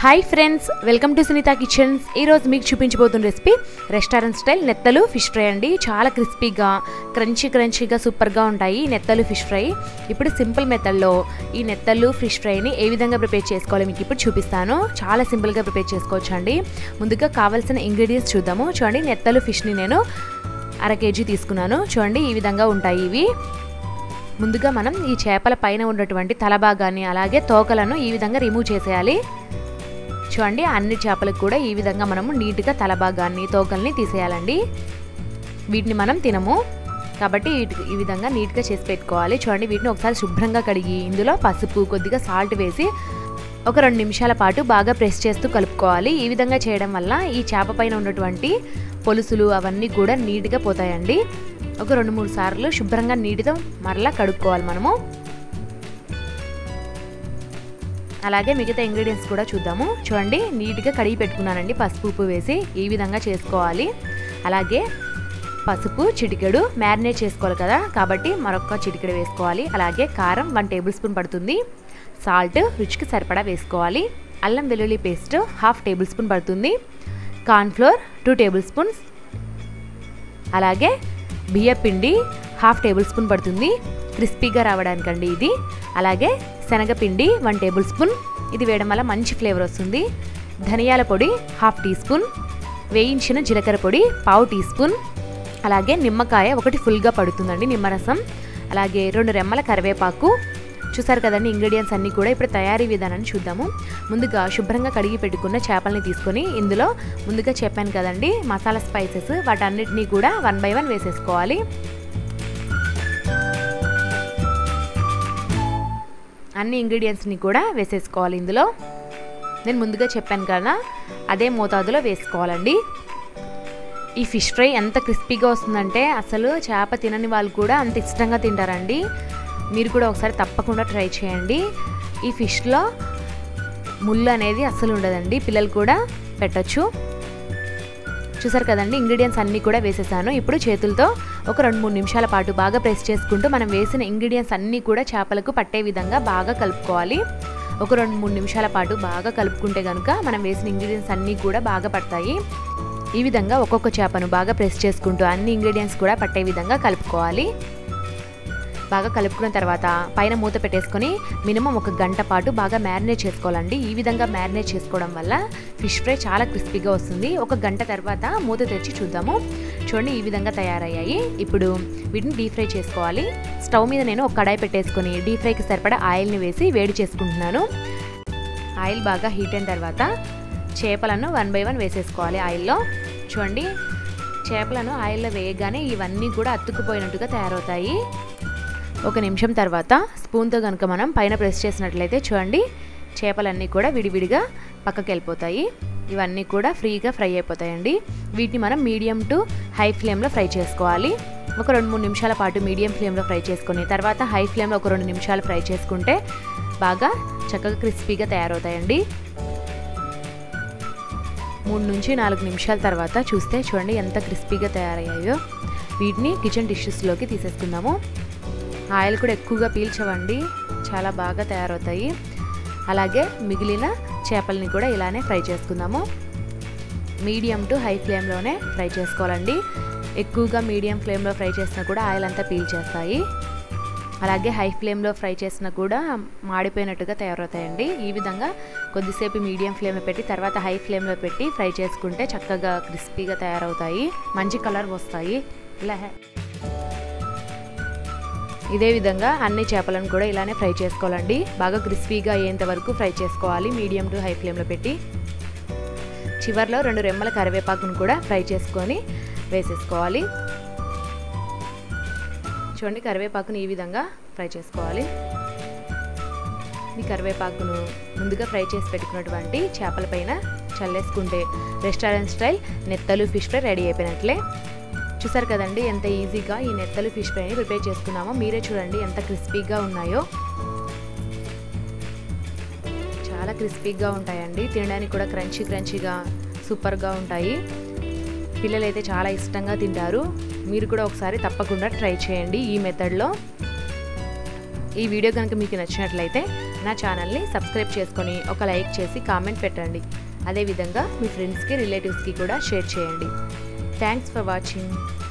hi friends welcome to Sunitha kitchens ఈరోజు మీకు చూపించబోతున్న రెసిపీ రెస్టారెంట్ స్టైల్ నెత్తలు ఫిష్ ఫ్రై అండి చాలా క్రిస్పీగా క్రంచీ క్రంచీగా సూపర్గా ఉంటాయి ఈ నెత్తలు ఫిష్ ఫ్రై ఇప్పుడు సింపుల్ మెథడ్లో ఈ నెత్తలు ఫిష్ ఫ్రైని ఏ విధంగా ప్రిపేర్ చేసుకోవాలో మీకు ఇప్పుడు చూపిస్తాను చాలా సింపుల్గా ప్రిపేర్ చేసుకోవచ్చు అండి ముందుగా కావాల్సిన ఇంగ్రీడియంట్స్ చూద్దాము చూడండి నెత్తలు ఫిష్ని నేను అర కేజీ తీసుకున్నాను చూడండి ఈ విధంగా ఉంటాయి ఇవి ముందుగా మనం ఈ చేపల పైన ఉన్నటువంటి తల భాగాన్ని అలాగే తోకలను ఈ విధంగా రిమూవ్ చేసేయాలి చూడండి అన్ని చేపలకు కూడా ఈ విధంగా మనము నీట్గా తల భాగాన్ని తోకల్ని తీసేయాలండి వీటిని మనం తినము కాబట్టి ఈ విధంగా నీట్గా చేసి పెట్టుకోవాలి చూడండి వీటిని ఒకసారి శుభ్రంగా కడిగి ఇందులో పసుపు కొద్దిగా సాల్ట్ వేసి ఒక రెండు నిమిషాల పాటు బాగా ప్రెస్ చేస్తూ కలుపుకోవాలి ఈ విధంగా చేయడం వల్ల ఈ చేప పైన ఉన్నటువంటి పొలుసులు అవన్నీ కూడా నీట్గా పోతాయండి ఒక రెండు మూడు సార్లు శుభ్రంగా నీటితో మరలా కడుక్కోవాలి మనము అలాగే మిగతా ఇంగ్రీడియంట్స్ కూడా చూద్దాము చూడండి నీట్గా కడిగి పెట్టుకున్నానండి పసుపు ఉప్పు వేసి ఈ విధంగా చేసుకోవాలి అలాగే పసుపు చిటికెడు మ్యారినేట్ చేసుకోవాలి కదా కాబట్టి మరొక చిటికెడు వేసుకోవాలి అలాగే కారం వన్ టేబుల్ స్పూన్ పడుతుంది సాల్ట్ రుచికి సరిపడా వేసుకోవాలి అల్లం వెల్లుల్లి పేస్ట్ హాఫ్ టేబుల్ స్పూన్ పడుతుంది కార్న్ఫ్లోర్ టూ టేబుల్ స్పూన్స్ అలాగే బియ్యపిండి హాఫ్ టేబుల్ స్పూన్ పడుతుంది క్రిస్పీగా రావడానికండి ఇది అలాగే శనగపిండి వన్ టేబుల్ స్పూన్ ఇది వేయడం వల్ల మంచి ఫ్లేవర్ వస్తుంది ధనియాల పొడి హాఫ్ టీ స్పూన్ వేయించిన జీలకర్ర పొడి పావు టీ స్పూన్ అలాగే నిమ్మకాయ ఒకటి ఫుల్గా పడుతుందండి నిమ్మరసం అలాగే రెండు రెమ్మల కరివేపాకు చూసారు కదండి ఇంగ్రీడియంట్స్ అన్నీ కూడా ఇప్పుడు తయారీ విధానాన్ని చూద్దాము ముందుగా శుభ్రంగా కడిగి పెట్టుకున్న చేపల్ని తీసుకొని ఇందులో ముందుగా చెప్పాను కదండి మసాలా స్పైసెస్ వాటన్నిటినీ కూడా వన్ బై వన్ వేసేసుకోవాలి అన్ని ఇంగ్రీడియంట్స్ని కూడా వేసేసుకోవాలి ఇందులో నేను ముందుగా చెప్పాను కదా అదే మోతాదులో వేసుకోవాలండి ఈ ఫిష్ ఫ్రై ఎంత క్రిస్పీగా వస్తుందంటే అసలు చేప తినని వాళ్ళు కూడా అంత ఇష్టంగా తింటారండి మీరు కూడా ఒకసారి తప్పకుండా ట్రై చేయండి ఈ ఫిష్లో ముళ్ళు అనేది అస్సలు ఉండదండి పిల్లలు కూడా పెట్టచ్చు చూసారు కదండి ఇంగ్రీడియంట్స్ అన్నీ కూడా వేసేసాను ఇప్పుడు చేతులతో ఒక రెండు మూడు నిమిషాల పాటు బాగా ప్రెస్ చేసుకుంటూ మనం వేసిన ఇంగ్రీడియంట్స్ అన్నీ కూడా చేపలకు పట్టే విధంగా బాగా కలుపుకోవాలి ఒక రెండు మూడు నిమిషాల పాటు బాగా కలుపుకుంటే కనుక మనం వేసిన ఇంగ్రీడియంట్స్ అన్నీ కూడా బాగా పడతాయి ఈ విధంగా ఒక్కొక్క చేపను బాగా ప్రెస్ చేసుకుంటూ అన్ని ఇంగ్రీడియంట్స్ కూడా పట్టే విధంగా కలుపుకోవాలి బాగా కలుపుకున్న తర్వాత పైన మూత పెట్టేసుకొని మినిమం ఒక గంట పాటు బాగా మ్యారినేట్ చేసుకోవాలండి ఈ విధంగా మ్యారినేట్ చేసుకోవడం వల్ల ఫిష్ ఫ్రై చాలా క్రిస్పీగా వస్తుంది ఒక గంట తర్వాత మూత తెచ్చి చూద్దాము చూడండి ఈ విధంగా తయారయ్యాయి ఇప్పుడు వీటిని డీప్ ఫ్రై చేసుకోవాలి స్టవ్ మీద నేను ఒక కడాయి పెట్టేసుకొని డీప్ ఫ్రైకి సరిపడా ఆయిల్ని వేసి వేడి చేసుకుంటున్నాను ఆయిల్ బాగా హీట్ అయిన తర్వాత చేపలను వన్ బై వన్ వేసేసుకోవాలి ఆయిల్లో చూడండి చేపలను ఆయిల్లో వేయగానే ఇవన్నీ కూడా అతుక్కుపోయినట్టుగా తయారవుతాయి ఒక నిమిషం తర్వాత స్పూన్తో కనుక మనం పైన ప్రెస్ చేసినట్లయితే చూడండి చేపలన్నీ కూడా విడివిడిగా పక్కకి వెళ్ళిపోతాయి ఇవన్నీ కూడా ఫ్రీగా ఫ్రై అయిపోతాయండి వీటిని మనం మీడియం టు హై ఫ్లేమ్లో ఫ్రై చేసుకోవాలి ఒక రెండు మూడు నిమిషాల పాటు మీడియం ఫ్లేమ్లో ఫ్రై చేసుకొని తర్వాత హై ఫ్లేమ్లో ఒక రెండు నిమిషాలు ఫ్రై చేసుకుంటే బాగా చక్కగా క్రిస్పీగా తయారవుతాయండి మూడు నుంచి నాలుగు నిమిషాల తర్వాత చూస్తే చూడండి ఎంత క్రిస్పీగా తయారయ్యాయో వీటిని కిచెన్ డిషెస్లోకి తీసేసుకుందాము ఆయిల్ కూడా ఎక్కువగా పీల్చవండి చాలా బాగా తయారవుతాయి అలాగే మిగిలిన చేపల్ని కూడా ఇలానే ఫ్రై చేసుకుందాము మీడియం టు హై ఫ్లేమ్లోనే ఫ్రై చేసుకోవాలండి ఎక్కువగా మీడియం ఫ్లేమ్లో ఫ్రై చేసినా కూడా ఆయిల్ అంతా పీల్చేస్తాయి అలాగే హై ఫ్లేమ్లో ఫ్రై చేసినా కూడా మాడిపోయినట్టుగా తయారవుతాయండి ఈ విధంగా కొద్దిసేపు మీడియం ఫ్లేమ్లో పెట్టి తర్వాత హై ఫ్లేమ్లో పెట్టి ఫ్రై చేసుకుంటే చక్కగా క్రిస్పీగా తయారవుతాయి మంచి కలర్ వస్తాయి ఇలా ఇదే విధంగా అన్ని చేపలను కూడా ఇలానే ఫ్రై చేసుకోవాలండి బాగా క్రిస్పీగా అయ్యేంత వరకు ఫ్రై చేసుకోవాలి మీడియం టు హై ఫ్లేమ్లో పెట్టి చివరిలో రెండు రెమ్మల కరివేపాకును కూడా ఫ్రై చేసుకొని వేసేసుకోవాలి చూడండి కరివేపాకును ఈ విధంగా ఫ్రై చేసుకోవాలి ఈ కరివేపాకును ముందుగా ఫ్రై చేసి పెట్టుకున్నటువంటి చేపల పైన చల్లేసుకుంటే రెస్టారెంట్ స్టైల్ నెత్తలు ఫిష్ ఫ్రై రెడీ అయిపోయినట్లే చూసారు కదండి ఎంత ఈజీగా ఈ నెత్తలు ఫిష్ ఫ్రైని ప్రిపేర్ చేసుకున్నామో మీరే చూడండి ఎంత క్రిస్పీగా ఉన్నాయో చాలా క్రిస్పీగా ఉంటాయండి తినడానికి కూడా క్రంచీ క్రంచీగా సూపర్గా ఉంటాయి పిల్లలు అయితే చాలా ఇష్టంగా తింటారు మీరు కూడా ఒకసారి తప్పకుండా ట్రై చేయండి ఈ మెథడ్లో ఈ వీడియో కనుక మీకు నచ్చినట్లయితే నా ఛానల్ని సబ్స్క్రైబ్ చేసుకొని ఒక లైక్ చేసి కామెంట్ పెట్టండి అదేవిధంగా మీ ఫ్రెండ్స్కి రిలేటివ్స్కి కూడా షేర్ చేయండి థ్యాంక్స్ ఫర్ వాచింగ్